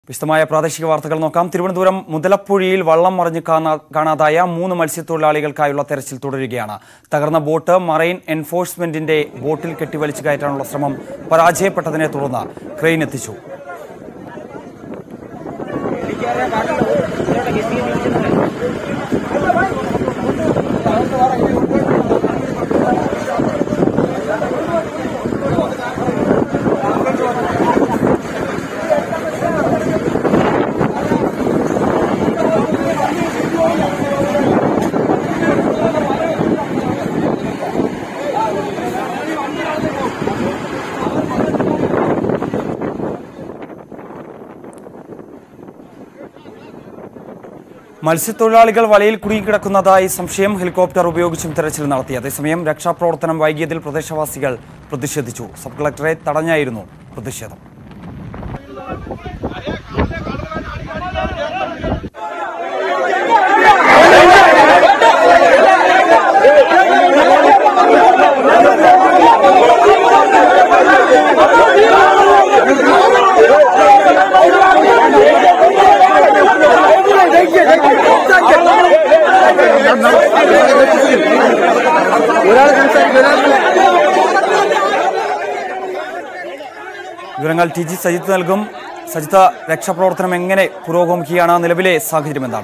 വിശദമായ പ്രാദേശിക വാർത്തകൾ നോക്കാം തിരുവനന്തപുരം മുതലപ്പുഴയിൽ വള്ളം മറിഞ്ഞ് കാണാ- കാണാതായ മൂന്ന് മത്സ്യത്തൊഴിലാളികൾക്കായുള്ള തെരച്ചിൽ തുടരുകയാണ് തകർന്ന ബോട്ട് മറൈൻ എൻഫോഴ്സ്മെന്റിന്റെ ബോട്ടിൽ കെട്ടിവലിച്ചു കയറ്റാനുള്ള ശ്രമം പരാജയപ്പെട്ടതിനെ തുടർന്ന് ക്രെയിൻ എത്തിച്ചു മത്സ്യത്തൊഴിലാളികൾ വലയിൽ കുടുങ്ങിക്കിടക്കുന്നതായി സംശയം ഹെലികോപ്റ്റർ ഉപയോഗിച്ചും തെരച്ചിൽ നടത്തി അതേസമയം രക്ഷാപ്രവർത്തനം വൈകിയതിൽ പ്രദേശവാസികൾ പ്രതിഷേധിച്ചു സബ് കളക്ടറെ തടഞ്ഞായിരുന്നു പ്രതിഷേധം വിവരങ്ങൾ ടി ജി സജിത്ത് നൽകും സജിത്ത് രക്ഷാപ്രവർത്തനം എങ്ങനെ പുരോഗമിക്കുകയാണ് നിലവിലെ സാഹചര്യം എന്താണ്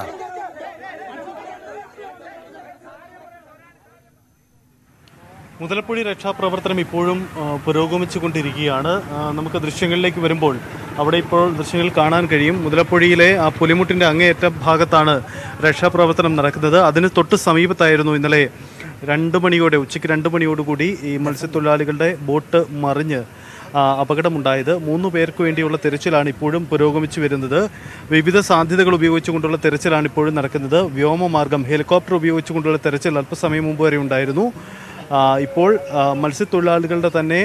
മുതലപ്പുഴി രക്ഷാപ്രവർത്തനം ഇപ്പോഴും ആ, പുരോഗമിച്ചുകൊണ്ടിരിക്കുകയാണ് ആ, നമുക്ക് ദൃശ്യങ്ങളിലേക്ക് വരുമ്പോൾ അവിടെ ഇപ്പോൾ ദൃശ്യങ്ങൾ കാണാൻ കഴിയും മുതലപ്പുഴയിലെ ആ പുലിമുട്ടിൻ്റെ അങ്ങേയറ്റ ഭാഗത്താണ് രക്ഷാപ്രവർത്തനം നടക്കുന്നത് അതിന് തൊട്ട് സമീപത്തായിരുന്നു ഇന്നലെ രണ്ട് മണിയോടെ ഉച്ചയ്ക്ക് രണ്ട് മണിയോടുകൂടി ഈ മത്സ്യത്തൊഴിലാളികളുടെ ബോട്ട് മറിഞ്ഞ് ആ, അപകടമുണ്ടായത് മൂന്ന് പേർക്ക് വേണ്ടിയുള്ള തെരച്ചിലാണ് ഇപ്പോഴും പുരോഗമിച്ചു വരുന്നത് വിവിധ സാധ്യതകൾ ഉപയോഗിച്ചുകൊണ്ടുള്ള തെരച്ചിലാണ് ഇപ്പോഴും നടക്കുന്നത് വ്യോമമാർഗം ഹെലികോപ്റ്റർ ഉപയോഗിച്ചുകൊണ്ടുള്ള തെരച്ചിൽ അല്പസമയം മുമ്പ് വരെ ഉണ്ടായിരുന്നു ആ, ഇപ്പോൾ ആ, മത്സ്യത്തൊഴിലാളികളുടെ തന്നെ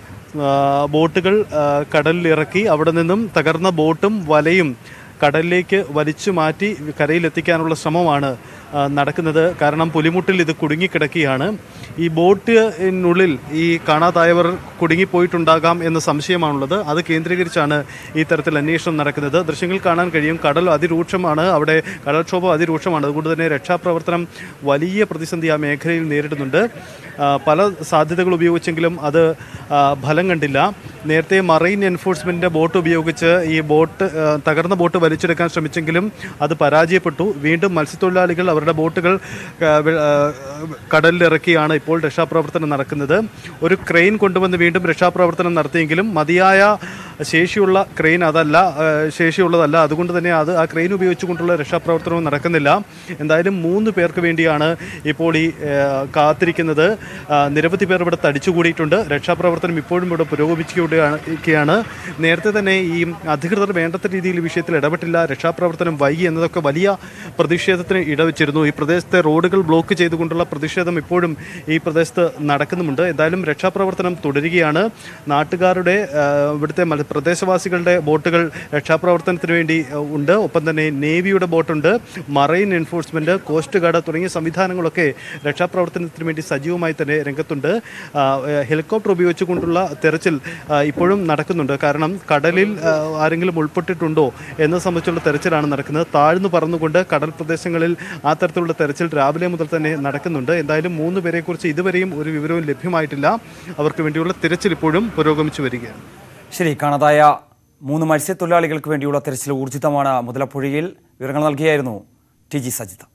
ആ, ബോട്ടുകൾ ആ, കടലിൽ ഇറക്കി അവിടെ നിന്നും തകർന്ന ബോട്ടും വലയും കടലിലേക്ക് വലിച്ചു മാറ്റി കരയിലെത്തിക്കാനുള്ള ശ്രമമാണ് ആ, നടക്കുന്നത് കാരണം പുലിമുട്ടിൽ ഇത് കുടുങ്ങിക്കിടക്കുകയാണ് ഈ ബോട്ടിനുള്ളിൽ ഈ കാണാതായവർ കുടുങ്ങിപ്പോയിട്ടുണ്ടാകാം എന്ന സംശയമാണുള്ളത് അത് കേന്ദ്രീകരിച്ചാണ് ഈ തരത്തിൽ അന്വേഷണം നടക്കുന്നത് ദൃശ്യങ്ങൾ കാണാൻ കഴിയും കടൽ അതിരൂക്ഷമാണ് അവിടെ കടൽക്ഷോഭം അതിരൂക്ഷമാണ് അതുകൊണ്ട് തന്നെ രക്ഷാപ്രവർത്തനം വലിയ പ്രതിസന്ധി ആ മേഖലയിൽ നേരിടുന്നുണ്ട് ആ, പല സാധ്യതകൾ ഉപയോഗിച്ചെങ്കിലും അത് ആ, ഫലം കണ്ടില്ല നേരത്തെ മറൈൻ എൻഫോഴ്സ്മെൻറ്റിൻ്റെ ബോട്ട് ഉപയോഗിച്ച് ഈ ബോട്ട് ആ, തകർന്ന ബോട്ട് വലിച്ചെടുക്കാൻ ശ്രമിച്ചെങ്കിലും അത് പരാജയപ്പെട്ടു വീണ്ടും മത്സ്യത്തൊഴിലാളികൾ അവരുടെ ബോട്ടുകൾ ആ, വെ- ആ, കടലിലിറക്കിയാണ് ഇപ്പോൾ രക്ഷാപ്രവർത്തനം നടക്കുന്നത് ഒരു ക്രെയിൻ കൊണ്ടുവന്ന് വീണ്ടും രക്ഷാപ്രവർത്തനം നടത്തിയെങ്കിലും മതിയായ ശേഷിയുള്ള ക്രെയിൻ അതല്ല ആ, ശേഷിയുള്ളതല്ല അതുകൊണ്ട് തന്നെ അത് ആ ക്രെയിൻ ഉപയോഗിച്ചുകൊണ്ടുള്ള രക്ഷാപ്രവർത്തനവും നടക്കുന്നില്ല എന്തായാലും മൂന്ന് പേർക്ക് വേണ്ടിയാണ് ഇപ്പോൾ ഈ ആ, കാത്തിരിക്കുന്നത് ആ, നിരവധി പേർ ഇവിടെ തടിച്ചുകൂടിയിട്ടുണ്ട് രക്ഷാപ്രവർത്തനം ഇപ്പോഴും ഇവിടെ പുരോഗമിക്കുകയാണ് ഇരിക്കുകയാണ്. നേരത്തെ തന്നെ ഈ അധികൃതർ വേണ്ടത്ര രീതിയിൽ ഈ വിഷയത്തിൽ ഇടപെട്ടില്ല രക്ഷാപ്രവർത്തനം വൈകി എന്നതൊക്കെ വലിയ പ്രതിഷേധത്തിന് ഇടവച്ചിരുന്നു ഈ പ്രദേശത്തെ റോഡുകൾ ബ്ലോക്ക് ചെയ്തുകൊണ്ടുള്ള പ്രതിഷേധം ഇപ്പോഴും ഈ പ്രദേശത്ത് നടക്കുന്നുമുണ്ട് എന്തായാലും രക്ഷാപ്രവർത്തനം തുടരുകയാണ് നാട്ടുകാരുടെ ആ, ഇവിടുത്തെ മല- പ്രദേശവാസികളുടെ ബോട്ടുകൾ രക്ഷാപ്രവർത്തനത്തിന് വേണ്ടി ആ, ഉണ്ട് ഒപ്പം തന്നെ നേവിയുടെ ബോട്ടുണ്ട് മറൈൻ എൻഫോഴ്സ്മെന്റ് കോസ്റ്റ് ഗാർഡ് തുടങ്ങിയ സംവിധാനങ്ങളൊക്കെ രക്ഷാപ്രവർത്തനത്തിന് വേണ്ടി സജീവമായി തന്നെ രംഗത്തുണ്ട് ആ, ഏഹ്, ഹെലികോപ്റ്റർ ഉപയോഗിച്ചുകൊണ്ടുള്ള തെരച്ചിൽ ആ, ഇപ്പോഴും നടക്കുന്നുണ്ട് കാരണം കടലിൽ ആ, ആരെങ്കിലും ഉൾപ്പെട്ടിട്ടുണ്ടോ എന്നത് സംബന്ധിച്ചുള്ള തെരച്ചിലാണ് നടക്കുന്നത് താഴ്ന്നു പറന്നുകൊണ്ട് കടൽ പ്രദേശങ്ങളിൽ ആ തരത്തിലുള്ള തെരച്ചിൽ രാവിലെ മുതൽ തന്നെ നടക്കുന്നുണ്ട് എന്തായാലും മൂന്ന് പേരെക്കുറിച്ച് ഇതുവരെയും ഒരു വിവരവും ലഭ്യമായിട്ടില്ല അവർക്ക് വേണ്ടിയുള്ള തിരച്ചിൽ ഇപ്പോഴും പുരോഗമിച്ചു വരികയാണ് ശരി കാണാതായ മൂന്ന് മത്സ്യത്തൊഴിലാളികൾക്ക് വേണ്ടിയുള്ള തെരച്ചിൽ ഊർജിതമാണ് മുതലപ്പുഴയിൽ വിവരങ്ങൾ നൽകിയായിരുന്നു ടി ജി സജിത്ത്